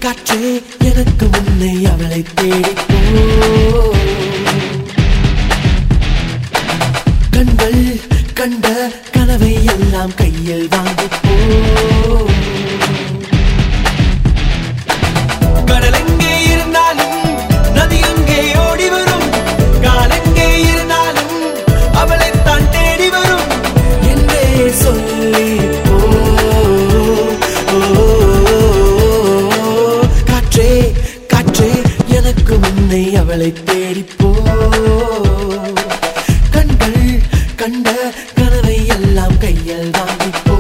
காற்றே எனக்கு முன்னை அவளை தேடி போ கண்கள் கண்ட கனவை எல்லாம் கையில் வாங்கி போ கடல் எங்கே இருந்தாலும் நதி எங்கே ஓடி வரும் காலெங்கே இருந்தாலும் அவளைத்தான் தேடி வரும் என்றே சொல்லி போ காற்றே காற்றே எனக்கு முன்னை அவளை தேடி போ கண்கள் கண்ட கனவை எல்லாம் கையில் வாங்கி போ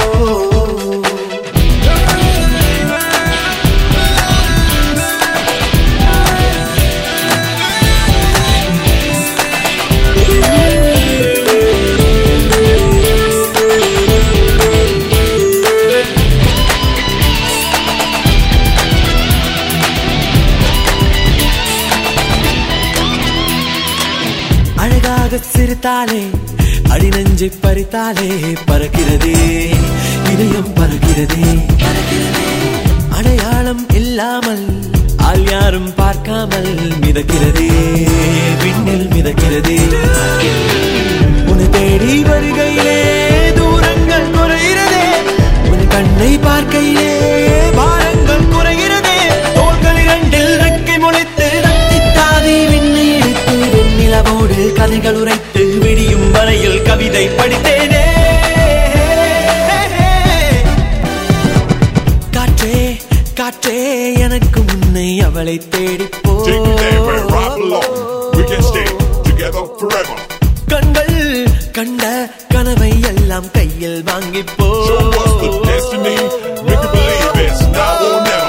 அழகாக சிரித்தாலே அடிநெஞ்சை பறித்தாலே பறக்கிறதே இதயம் பறக்கிறதே அடையாளம் இல்லாமல் ஆள் யாரும் பார்க்காமல் மிதக்கிறதே விண்ணில் மிதக்கிறதே உன்னை தேடி வருகையிலே தூரங்கள் குறைகிறதே உன் கண்ணை பார்க்கையிலே பாரங்கள் குறைகிறதே தோள்கள் இரண்டில் ரெக்கை முளைத்து ரத்தி தாவி விண்ணை இடித்து வெண்ணிலவோடு கதைகள் உரைத்து விடியும் வரையில் கவிதை படித்தேனே காற்றே காற்றே எனக்கு முன்னை அவளை தேடி போ Take me there where I belong. We can stay together forever. கண்கள் கண்ட கனவை எல்லாம் கையில் வாங்கி போ Show us the destiny. Make you believe it's now or never.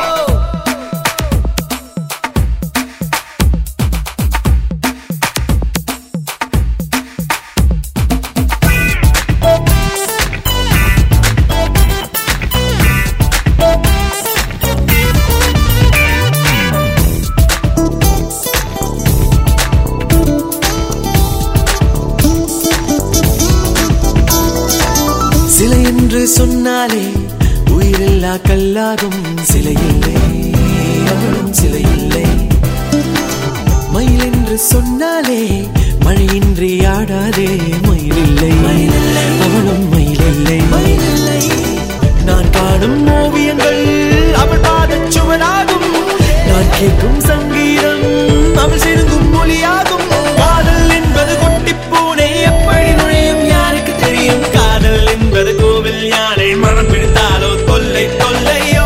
சிலை என்று சொன்னாலே உயிரில்லா கல்லாகும் சிலை இல்லை அவளும் சிலை இல்லை மயில் என்று சொன்னாலே மழையின்றி ஆடாதே மயிலில்லை அவளும் மயிலில்லை நான் காணும் ஓவியங்கள் அவள் பாதச் சுவடாகும் நான் கேட்கும் சங்கீதம் அவள் சிறுங்கும் மொழியாகும் காதல் என்பது கொட்டிப் பூனை எப்படி நுழையும் யாருக்கு தெரியும் காதல் என்பது கோவில் யானை மனம் பிடித்தாலோ தொல்லை தொல்லையோ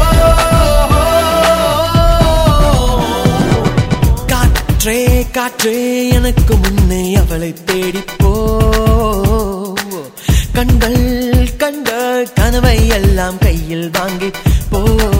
காற்றே காற்றே எனக்கு முன்னே அவளை தேடி போ கண்கள் கண்ட கனவை எல்லாம் கையில் வாங்கி போ